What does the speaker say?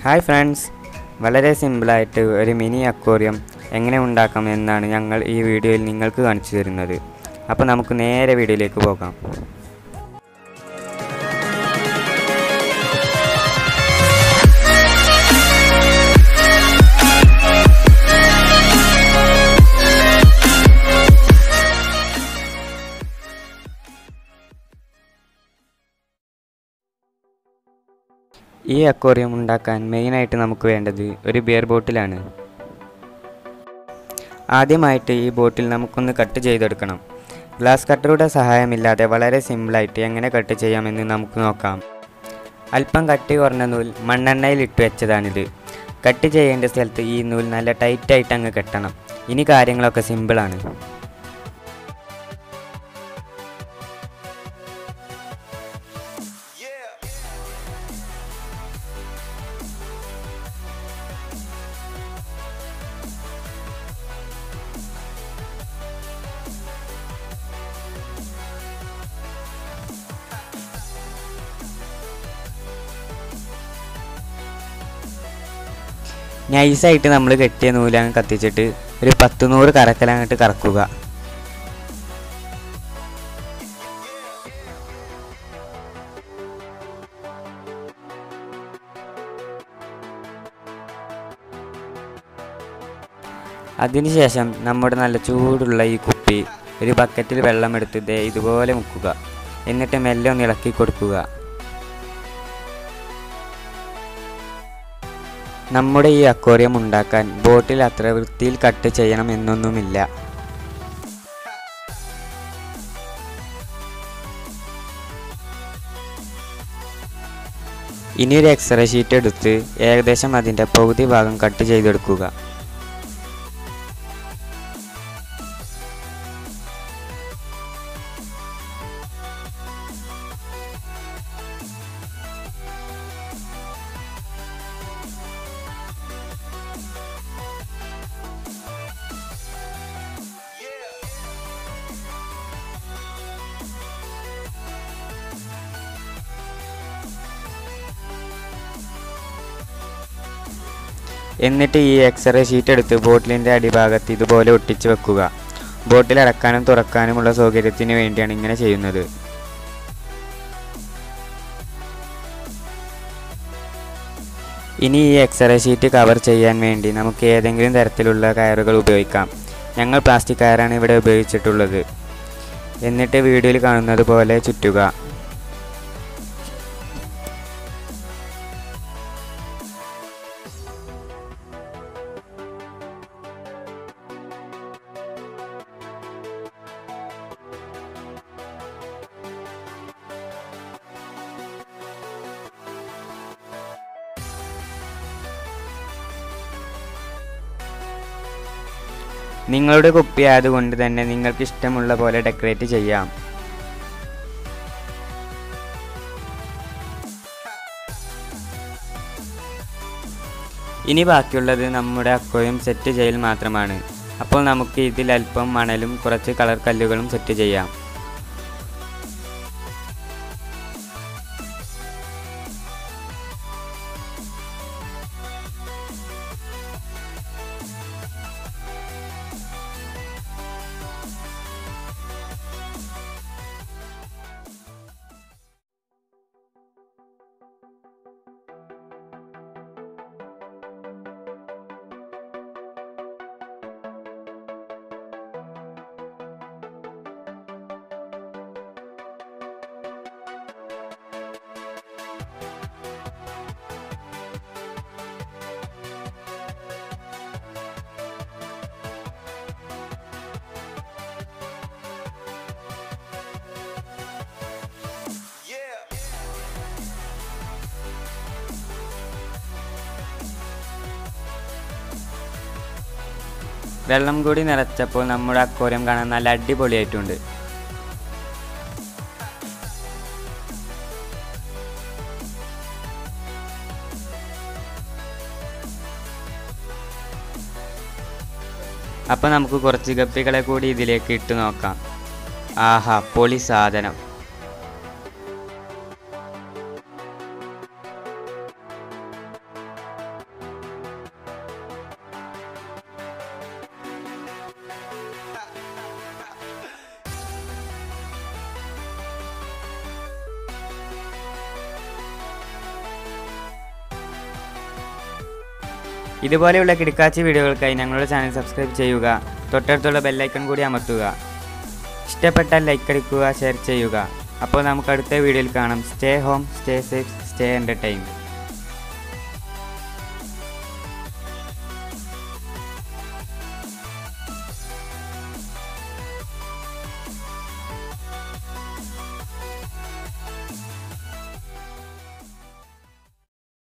hi friends വളരെ സിമ്പിളായിട്ട് ഒരു മിനി അക്വേറിയം എങ്ങനെ ഉണ്ടാക്കാം എന്നാണ് ഞങ്ങൾ ഈ വീഡിയോയിൽ നിങ്ങൾക്ക് കാണിച്ചു തരുന്നത് അപ്പോൾ നമുക്ക് നേരെ വീഡിയോയിലേക്ക് പോകാം ഈ അക്വേറിയം ഉണ്ടാക്കാൻ മെയിനായിട്ട് നമുക്ക് വേണ്ടത് ഒരു ബിയർ ബോട്ടിലാണ് ആദ്യമായിട്ട് ഈ ബോട്ടിൽ നമുക്കൊന്ന് കട്ട് ചെയ്തെടുക്കണം ഗ്ലാസ് കട്ടറുടെ സഹായമില്ലാതെ വളരെ സിമ്പിളായിട്ട് എങ്ങനെ കട്ട് ചെയ്യാമെന്ന് നമുക്ക് നോക്കാം അല്പം കട്ടി കുറഞ്ഞ നൂൽ മണ്ണെണ്ണയിൽ ഇട്ട് വെച്ചതാണിത് കട്ട് ചെയ്യേണ്ട സ്ഥലത്ത് ഈ നൂൽ നല്ല ടൈറ്റായിട്ട് അങ്ങ് കെട്ടണം ഇനി കാര്യങ്ങളൊക്കെ സിമ്പിളാണ് നൈസായിട്ട് നമ്മൾ കെട്ടിയ നൂലങ്ങ് കത്തിച്ചിട്ട് ഒരു പത്ത് നൂറ് കറക്കലങ്ങോട്ട് കറക്കുക അതിനുശേഷം നമ്മുടെ നല്ല ചൂടുള്ള ഈ കുപ്പി ഒരു ബക്കറ്റിൽ വെള്ളമെടുത്ത് ദേ ഇതുപോലെ മുക്കുക എന്നിട്ട് മെല്ലെ ഒന്ന് ഇളക്കി കൊടുക്കുക നമ്മുടെ ഈ അക്വേറിയം ഉണ്ടാക്കാൻ ബോട്ടിൽ അത്ര വൃത്തിയിൽ കട്ട് ചെയ്യണം എന്നൊന്നുമില്ല ഇനി ഒരു എക്സ്റേ ഷീറ്റ് എടുത്ത് ഏകദേശം അതിൻ്റെ പകുതി ഭാഗം കട്ട് ചെയ്തെടുക്കുക എന്നിട്ട് ഈ എക്സ്റേ ഷീറ്റ് എടുത്ത് ബോട്ടിലിൻ്റെ അടിഭാഗത്ത് ഇതുപോലെ ഒട്ടിച്ച് വെക്കുക ബോട്ടിൽ അടക്കാനും തുറക്കാനുമുള്ള സൗകര്യത്തിന് വേണ്ടിയാണ് ഇങ്ങനെ ചെയ്യുന്നത് ഇനി ഈ എക്സ്റേ ഷീറ്റ് കവർ ചെയ്യാൻ വേണ്ടി നമുക്ക് ഏതെങ്കിലും തരത്തിലുള്ള കയറുകൾ ഉപയോഗിക്കാം ഞങ്ങൾ പ്ലാസ്റ്റിക് കയറാണ് ഇവിടെ ഉപയോഗിച്ചിട്ടുള്ളത് എന്നിട്ട് വീഡിയോയിൽ കാണുന്നത് പോലെ ചുറ്റുക നിങ്ങളുടെ കുപ്പി ആയതുകൊണ്ട് തന്നെ നിങ്ങൾക്ക് ഇഷ്ടമുള്ള പോലെ ഡെക്കറേറ്റ് ചെയ്യാം ഇനി ബാക്കിയുള്ളത് നമ്മുടെ അക്വയും സെറ്റ് ചെയ്യൽ മാത്രമാണ് അപ്പോൾ നമുക്ക് ഇതിൽ അല്പം മണലും കുറച്ച് കളർ കല്ലുകളും സെറ്റ് ചെയ്യാം വെള്ളം കൂടി നിറച്ചപ്പോൾ നമ്മുടെ അക്വേറിയം കാണാൻ നല്ല അടിപൊളിയായിട്ടുണ്ട് അപ്പോൾ നമുക്ക് കുറച്ച് ഗപ്പികളെ കൂടി ഇതിലേക്ക് ഇട്ട് നോക്കാം ആഹാ പൊളി സാധനം ഇതുപോലെയുള്ള കിടക്കാച്ചി വീഡിയോകൾക്കായി ഞങ്ങളുടെ ചാനൽ സബ്സ്ക്രൈബ് ചെയ്യുക തൊട്ടടുത്തുള്ള ബെല്ലൈക്കൺ കൂടി അമർത്തുക ഇഷ്ടപ്പെട്ടാൽ ലൈക്ക് അടിക്കുക ഷെയർ ചെയ്യുക അപ്പോൾ നമുക്ക് അടുത്ത വീഡിയോയിൽ കാണാം stay home stay safe stay entertain